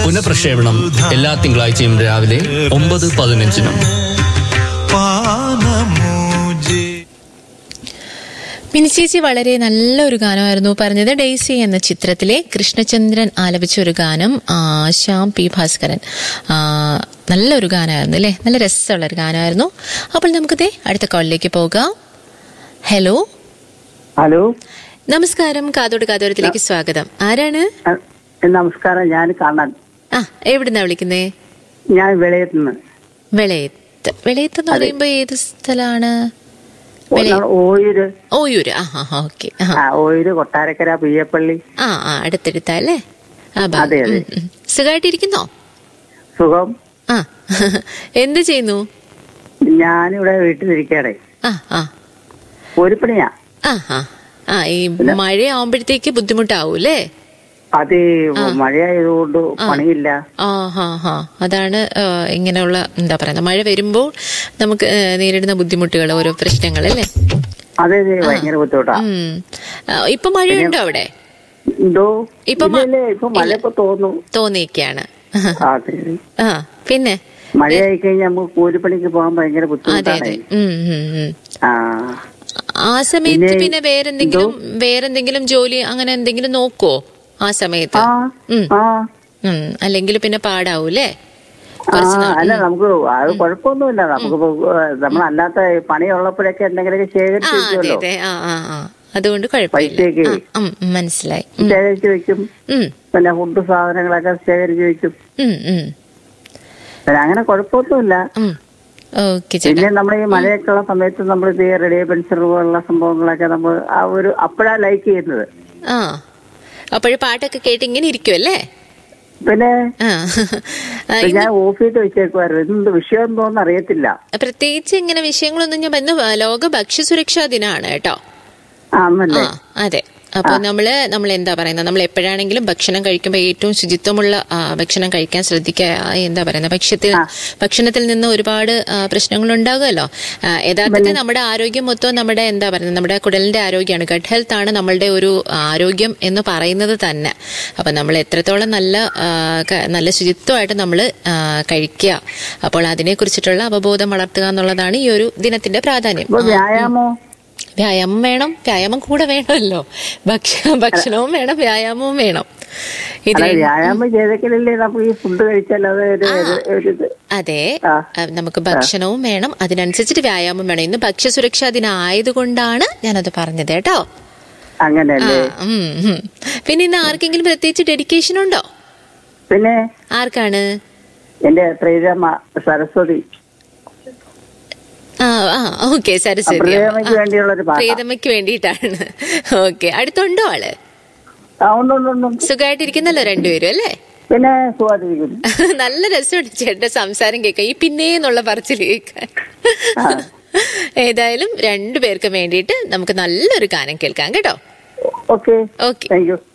പുനഃപ്രക്ഷേപണം എല്ലാ തിങ്കളാഴ്ചയും രാവിലെ ഒമ്പത് പതിനഞ്ചിനും പാനമൂജേ മിനി ചേച്ചി വളരെ നല്ലൊരു ഗാനമായിരുന്നു പറഞ്ഞത് ഡെയ്സി എന്ന ചിത്രത്തിലെ കൃഷ്ണചന്ദ്രൻ ആലപിച്ച ഒരു ഗാനം ആ, ശ്യാം പി ഭാസ്കരൻ ആ, നല്ലൊരു ഗാനമായിരുന്നു അല്ലേ നല്ല രസമുള്ള ഒരു ഗാനമായിരുന്നു അപ്പോൾ നമുക്ക് ദേ അടുത്ത കോളിലേക്ക് പോകാം ഹലോ ഹലോ നമസ്കാരം കാതോട് കാതോരത്തിലേക്ക് സ്വാഗതം ആരാണ് അ- നമസ്കാരം ഞാൻ കാണാൻ ആ എവിടുന്നാ വിളിക്കുന്നേ ഞാൻ വിളയത്ത് നിന്ന് വെളയത്ത് വെളയത്ത് എന്ന് പറയുമ്പോ ഏത് സ്ഥലമാണ് വിളയ- നമ്മൾ ഓയൂര് ഓയൂര് ആ ആ ഓക്കെ ആ ആ ഓയൂര് കൊട്ടാരക്കര പിയ്യപ്പള്ളി ആ ആ അടുത്തടുത്താ അല്ലേ ആ ഭാഗം. അതെ, അതെ. ഉം, ഉം. സുഖമായിട്ടിരിക്കുന്നോ സുഖം ആ എന്ത് ചെയ്യുന്നു ഞാനിവിടെ വീട്ടിലിരിക്കണേ ആ ആ ഒരു പണിയാ ആ ആ ആ ഈ മഴയാവുമ്പോഴത്തേക്ക് ബുദ്ധിമുട്ടാവും അല്ലേ അത് മഴയായതുകൊണ്ട് പണിയില്ല ആ ഹാ ഹാ അതാണ് ആ, ഇങ്ങനെയുള്ള എന്താ പറയുക മഴ വരുമ്പോൾ നമുക്ക് ആ, നേരിടുന്ന ബുദ്ധിമുട്ടുകൾ ഓരോ പ്രശ്നങ്ങൾ അല്ലേ അതെ അതെ ഭയങ്കര ബുദ്ധിമുട്ടാ ഉം. ആ, ഇപ്പൊ മഴയുണ്ടോ അവിടെ എന്തോ ഇപ്പൊ മ- ഇല്ലല്ലേ ഇപ്പൊ മഴ ഇപ്പൊ തോന്നുന്നു തോന്നിയൊക്കെയാണ് ആ, അതെ ആ പിന്നെ മഴയായി കഴിഞ്ഞാൽ നമുക്ക് കൂലിപ്പണിക്ക് പോകാൻ ഭയങ്കര അതെ ബുദ്ധിമുട്ടാണ് അതെ ഉം, ഉം, ഉം. ആ ആ സമയത്ത് പിന്നെ പിന്നെ വേറെന്തെങ്കിലും വേറെന്തെങ്കിലും ജോലി അങ്ങനെ എന്തെങ്കിലും നോക്കോ ആ സമയത്ത് ആ ഉം. ആ ഉം. അല്ലെങ്കിൽ പിന്നെ പാടാവൂലേ ആ അല്ല നമുക്ക് അത് കുഴപ്പമൊന്നുമില്ല നമുക്ക് നമ്മളല്ലാത്ത പണിയുള്ളപ്പോഴൊക്കെ എന്തെങ്കിലുമൊക്കെ ആ അതെ ശേഖരിച്ചു അതെ ആ ആ ആ അതുകൊണ്ട് കുഴപ്പമില്ല പൈസയൊക്കെ. ആ, ഉം, ഉം, മനസ്സിലായി ഉം, ശേഖരിച്ചു വെക്കും ഉം, പിന്നെ ഫുഡ് സാധനങ്ങളൊക്കെ ശേഖരിച്ചു വെക്കും ഉം, ഉം, പിന്നെ അങ്ങനെ കുഴപ്പമൊന്നുമില്ല ഉം. ഓക്കെ ചേട്ടാ പിന്നെ നമ്മൾ ഈ മഴയൊക്കെയുള്ള സമയത്ത് നമ്മൾ ഇത് റേഡിയോ പെൻഷൻ പോലുള്ള സംഭവങ്ങളൊക്കെ നമ്മൾ ആ ഒരു അപ്പോഴാ ലൈക്ക് ചെയ്യുന്നത് ആ അപ്പോഴ് പാട്ടൊക്കെ കേട്ട് ഇങ്ങനെ ഇരിക്കുമല്ലേ പിന്നെ ആ ആ, ഇപ്പൊ ഞാൻ ഓഫീസിൽ വെച്ചേക്കുമായിരുന്നു എന്ത് വിഷയം എന്തോന്ന് അറിയത്തില്ല പ്രത്യേകിച്ച് ഇങ്ങനെ വിഷയങ്ങളൊന്നും ഞാൻ ഇന്ന് ലോക ഭക്ഷ്യസുരക്ഷാ ദിനമാണ് കേട്ടോ ആ അന്നല്ലേ ആ അതെ അപ്പോൾ നമ്മള് നമ്മൾ എന്താ പറയുന്നത് നമ്മൾ എപ്പോഴാണെങ്കിലും ഭക്ഷണം കഴിക്കുമ്പോൾ ഏറ്റവും ശുചിത്വമുള്ള ആ, ഭക്ഷണം കഴിക്കാൻ ശ്രദ്ധിക്കുക ആ, എന്താ പറയുന്നത് ഭക്ഷ്യത്തിൽ ഭക്ഷണത്തിൽ നിന്ന് ഒരുപാട് ആ, പ്രശ്നങ്ങൾ ഉണ്ടാകുമല്ലോ ആ, യഥാർത്ഥത്തിൽ നമ്മുടെ ആരോഗ്യം മൊത്തം നമ്മുടെ എന്താ പറയുന്നത് നമ്മുടെ കുടലിന്റെ ആരോഗ്യമാണ് ഗഡ് ഹെൽത്ത് ആണ് നമ്മളുടെ ഒരു ആരോഗ്യം എന്ന് പറയുന്നത് തന്നെ അപ്പൊ നമ്മൾ എത്രത്തോളം നല്ല ആ, ക- നല്ല ശുചിത്വമായിട്ട് നമ്മൾ കഴിക്കുക അപ്പോൾ അതിനെ കുറിച്ചിട്ടുള്ള അവബോധം വളർത്തുക എന്നുള്ളതാണ് ഈ ഒരു ദിനത്തിന്റെ പ്രാധാന്യം ഇപ്പൊ വ്യായാമോ വ്യായാമം വേണം വ്യായാമം കൂടെ വേണമല്ലോ ഭക്ഷ ഭക്ഷണവും വേണം വ്യായാമവും വേണം ഇത് അല്ല വ്യായാമം ചെയ്തെങ്കിലല്ലേ നമുക്ക് ഈ ഫുഡ് കഴിച്ചാൽ അത് ഒരു ഒരു- ഒരു ഇത് അതെ ആ. അഹ് നമുക്ക് ഭക്ഷണവും വേണം അതിനനുസരിച്ചിട്ട് വ്യായാമം വേണം ഇന്ന് ഭക്ഷ്യസുരക്ഷാ ദിനം ആയതുകൊണ്ടാണ് ഞാനത് പറഞ്ഞത് കേട്ടോ ആ, അങ്ങനെയല്ലേ ഉം, ഉം. പിന്നെ ഇന്ന് ആർക്കെങ്കിലും പ്രത്യേകിച്ച് ഡെഡിക്കേഷൻ ഉണ്ടോ പിന്നെ ആർക്കാണ് എന്റെ ശ്രീരാമ സരസ്വതി ആ ആ ഓക്കെ സരസ്വതി പ്രിയമയ്ക്ക് വേണ്ടിയുള്ള ഒരു പാട്ടാ പ്രീതമ്മയ്ക്ക് വേണ്ടിയിട്ടാണ് ഓക്കെ അടുത്തുണ്ടോ ആള് ആ ഉണ്ട് ഉണ്ട് ഉണ്ട്, ഉണ്ട് സുഖമായിട്ടിരിക്കുന്നല്ലോ രണ്ടുപേരും അല്ലേ പിന്നെ സുഖമായിട്ടിരിക്കുന്നു നല്ല രസമുണ്ട് ചേട്ടന്റെ സംസാരം കേൾക്കാൻ ഈ പിന്നെ എന്നുള്ള പറച്ചിൽ കേൾക്കാൻ ഏതായാലും രണ്ടുപേർക്കും വേണ്ടിയിട്ട് നമുക്ക് നല്ലൊരു ഗാനം കേൾക്കാം കേട്ടോ ഓക്കെ ഓക്കെ താങ്ക് യു